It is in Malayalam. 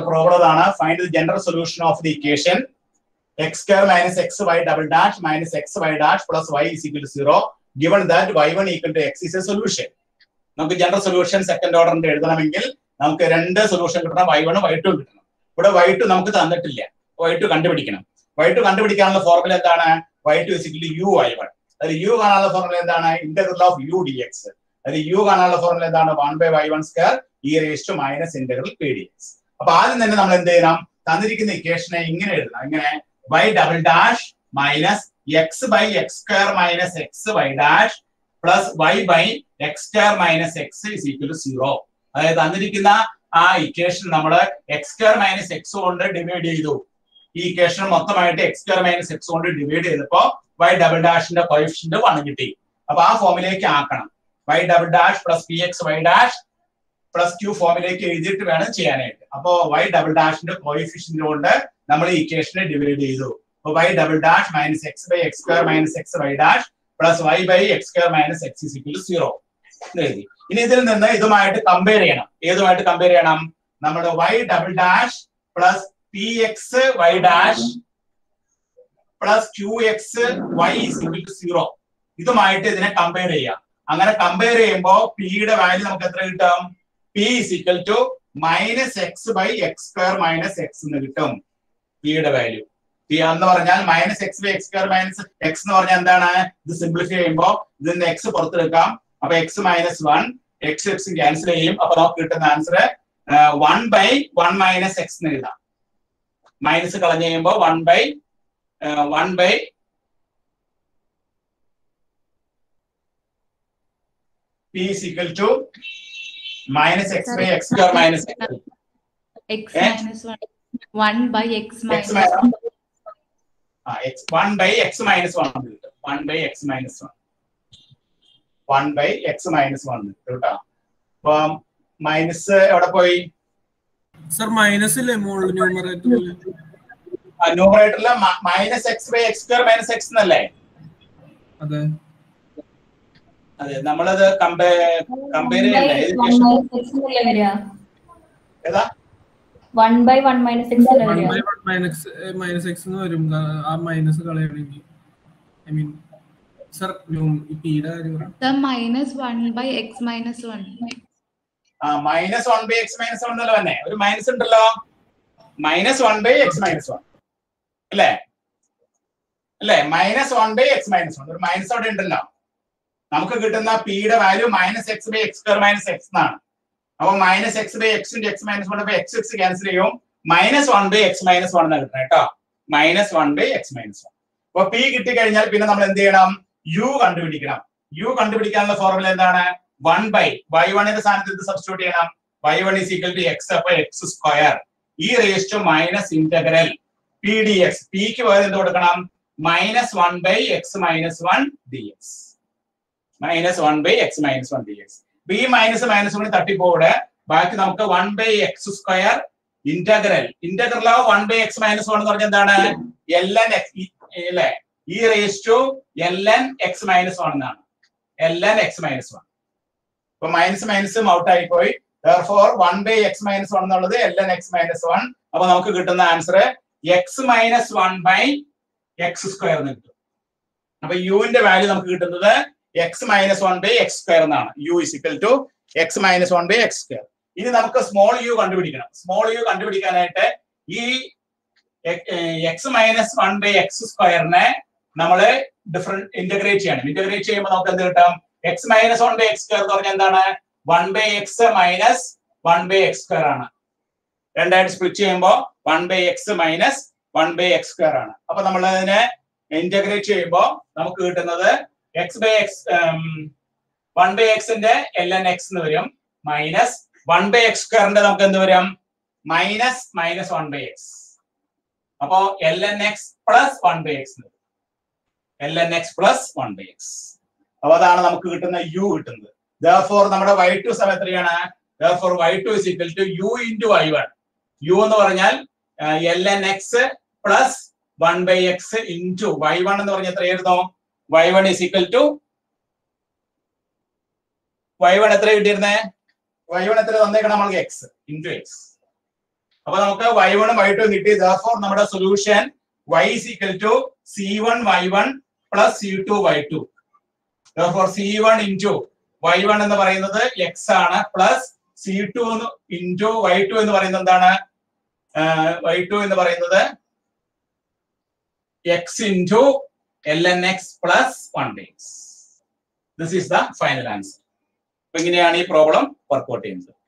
പ്രോബ്ലം ഇതാണ് find the general solution of the equation x square minus x y double dash minus x y dash plus y is equal zero given that y one equal to x is a solution നമുക്ക് ജനറൽ സൊല്യൂഷൻ സെക്കൻഡ് ഓർഡറിന്റെ എഴുതണമെങ്കിൽ നമുക്ക് രണ്ട് സൊല്യൂഷൻ കിട്ടണം വൈ വൺ വൈ ടു കിട്ടണം ഇവിടെ വൈ ടു നമുക്ക് തന്നിട്ടില്ല വൈ ടു കണ്ടുപിടിക്കണം വൈ ടു കണ്ടുപിടിക്കാനുള്ള ഫോർമുല എന്താണ് y two is equal u y one അതിൽ യു കാണാനുള്ള ഫോർമുല എന്താണ് integral of u d x അതിൽ യു കാണാനുള്ള ഫോർമുല എന്താണ് one by y one square e raise to minus integral p d x അപ്പൊ ആദ്യം തന്നെ നമ്മൾ എന്ത് ചെയ്യണം തന്നിരിക്കുന്ന ഇക്വേഷനെ ഇങ്ങനെ എഴുതണം ഇങ്ങനെ y double dash minus x by x square minus x y dash plus y by x square minus x is equal to zero അതായത് തന്നിരിക്കുന്ന ആ ഇക്വേഷൻ നമ്മൾ എക്സ് സ്ക്വയർ മൈനസ് എക്സ് കൊണ്ട് ഡിവൈഡ് ചെയ്തു ഈ ഇക്വേഷൻ മൊത്തമായിട്ട് എക്സ് സ്ക്വയർ മൈനസ് എക്സ് കൊണ്ട് ഡിവൈഡ് ചെയ്തപ്പോ വൈ ഡബിൾ ഡാഷിന്റെ കോയിഫിഷ്യന്റ് വൺ കിട്ടി അപ്പൊ ആ ഫോമിലേക്ക് ആക്കണം y double dash plus p x y dash plus q ഫോമിലേക്ക് എഴുതിയിട്ട് വേണം ചെയ്യാനായിട്ട് അപ്പോ വൈ ഡബിൾ ഡാഷിന്റെ കോയിഫിഷ്യന്റ് കൊണ്ട് നമ്മൾ ഈ ഇക്വേഷനെ ഡിവൈഡ് ചെയ്തു അപ്പൊ y double dash minus x by x square minus x y dash plus y by x square minus x is equal zero എഴുതി ഇനി ഇതിൽ നിന്ന് ഇതുമായിട്ട് കമ്പയർ ചെയ്യണം ഏതുമായിട്ട് കമ്പയർ ചെയ്യണം നമ്മുടെ y double dash plus p x y dash plus q x y equal to zero ഇതുമായിട്ട് ഇതിനെ കമ്പയർ ചെയ്യാം അങ്ങനെ കമ്പയർ ചെയ്യുമ്പോൾ പിയുടെ വാല്യൂ നമുക്ക് എത്ര കിട്ടും p is equal to minus x by x square minus x എന്ന് കിട്ടും പിയുടെ വാല്യൂ പി എന്ന് പറഞ്ഞാൽ minus x by x square minus x എന്ന് പറഞ്ഞാൽ എന്താണ് ഇത് സിംപ്ലിഫൈ ചെയ്യുമ്പോൾ ഇതിന്റെ എക്സ് പുറത്തെടുക്കാം അപ്പൊ x minus one x x cancel ചെയ്യും അപ്പൊ നമുക്ക് കിട്ടുന്ന answer one by one minus x എന്ന് എഴുതാം മൈനസ് കളഞ്ഞു കഴിയുമ്പോൾ one by one by p is equal to minus x by x square minus x. x Eh? minus 1 1 by x x minus minus 1 ആ x one by x minus one എന്ന് കിട്ടും one by x minus one one by x minus one എന്ന് കിട്ടും കേട്ടോ അപ്പൊ മൈനസ് എവിടെ പോയി സർ മൈനസ് ഇല്ലേ മുകളിൽ ന്യൂമറേറ്ററിൽ ന്യൂമറേറ്ററിൽ minus x by x square minus x എന്നല്ലേ അതെ അതെ നമ്മളത് കമ്പയർ കമ്പയർ ചെയ്യണ്ടേ ഏത് equation? ഏതാ one by one minus x അല്ലേ വൺ വരിക by one minus minus x എന്ന് വരും കാ- ആ മൈനസ് കളയണമെങ്കിൽ ഐ മീൻ സർ ഈ പിയുടെ കാര്യം പറയാം the minus 1 by x minus 1 ആ minus one by x minus one എന്നല്ല തന്നെ ഒരു മൈനസ് ഉണ്ടല്ലോ minus one by x minus one അല്ലേ അല്ലേ minus one by x minus one ഒരു മൈനസ് അവിടെ ഉണ്ടല്ലോ നമുക്ക് കിട്ടുന്ന പിയുടെ value minus x by x square minus x എന്നാണ് അപ്പൊ minus x by x into x minus one by x x cancel ചെയ്യും minus one by x minus one എന്നാണ് കിട്ടുന്നത് കേട്ടോ minus one by x minus one അപ്പൊ പി കിട്ടിക്കഴിഞ്ഞാൽ പിന്നെ നമ്മൾ എന്ത് ചെയ്യണം യു കണ്ടുപിടിക്കണം യു കണ്ടുപിടിക്കാനുള്ള ഫോർമുല എന്താണ് വൺ ബൈ വൈ വണ്ണിന്റെ സ്ഥാനത്ത് ഇത് സബ്സ്റ്റിറ്റ്യൂട്ട് ചെയ്യണം y one is equal to x അപ്പൊ x square e raise to minus integral p d x പിക്ക് പകരം എന്ത് കൊടുക്കണം minus one by x minus one d x minus one by x minus one d x ഈ മൈനസ് മൈനസ് കൂടി തട്ടിപ്പോവിടെ ബാക്കി നമുക്ക് one by x square integral integral of one by x minus one എന്ന് പറഞ്ഞാൽ എന്താണ് എൽ എൻ എക്സ് അല്ലെ e raise to L n x minus one എന്നാണ് l n x minus one ഇപ്പൊ മൈനസ് മൈനസും ഔട്ട് ആയി പോയി for one by x minus one എന്നുള്ളത് l n x minus one അപ്പൊ നമുക്ക് കിട്ടുന്ന answer x minus one by x square എന്ന് കിട്ടും അപ്പൊ യുവിന്റെ വാല്യൂ നമുക്ക് കിട്ടുന്നത് x minus one by x square എന്നാണ് u is equal to x minus one by x square ഇനി നമുക്ക് സ്മോൾ യു കണ്ടുപിടിക്കണം സ്മോൾ യു കണ്ടുപിടിക്കാനായിട്ട് ഈ x minus one by x സ്ക്വയറിനെ നമ്മൾ ഡിഫറെന്റ് ഇന്റഗ്രേറ്റ് ചെയ്യണം ഇന്റഗ്രേറ്റ് ചെയ്യുമ്പോൾ നമുക്ക് എന്ത് കിട്ടും x minus one by x square എന്ന് പറഞ്ഞാൽ എന്താണ് one by x minus one by x square ആണ് രണ്ടായിട്ട് സ്പ്ലിറ്റ് ചെയ്യുമ്പോൾ one by x minus one by x square ആണ് അപ്പൊ നമ്മൾ അതിനെ ഇന്റഗ്രേറ്റ് ചെയ്യുമ്പോൾ നമുക്ക് കിട്ടുന്നത് x by x one by എക്സിന്റെ എൽ എൻ എക്സ് എന്ന് വരും മൈനസ് വൺ ബൈ എക്സ് സ്ക്വയറിന്റെ നമുക്ക് എന്ത് വരും minus minus one by x അപ്പോ l n x plus one by x l n x plus one by x അപ്പൊ അതാണ് നമുക്ക് കിട്ടുന്ന യു കിട്ടുന്നത് ദോർ നമ്മുടെ വൈ ടു സമയം എത്രയാണ് ദോർ y two is equal to u into y one u എന്ന് പറഞ്ഞാൽ l n x plus one by x into y one എന്ന് പറഞ്ഞാൽ എത്രയായിരുന്നു y one is equal to y one എത്ര കിട്ടിയിരുന്നേ വൈ വൺ എത്ര തന്നേക്കണം നമ്മൾക്ക് എക്സ് ഇൻറ്റു എക്സ് അപ്പൊ നമുക്ക് വൈ വണ്ണും വൈ ടു കിട്ടി ദോർ നമ്മുടെ solution y is equal to c1 y1 plus c2 y2 therefore c1 into y1 എന്ന് പറയുന്നത് x ആണ് പ്ലസ് c2 into y2 എന്ന് പറയുന്നത് എന്താണ് y2 എന്ന് പറയുന്നത് x into ln x plus 1 bx this is the final answer അപ്പൊ ഇങ്ങനെയാണ് ഈ പ്രോബ്ലം വർക്ക്ഔട്ട് ചെയ്യുന്നത്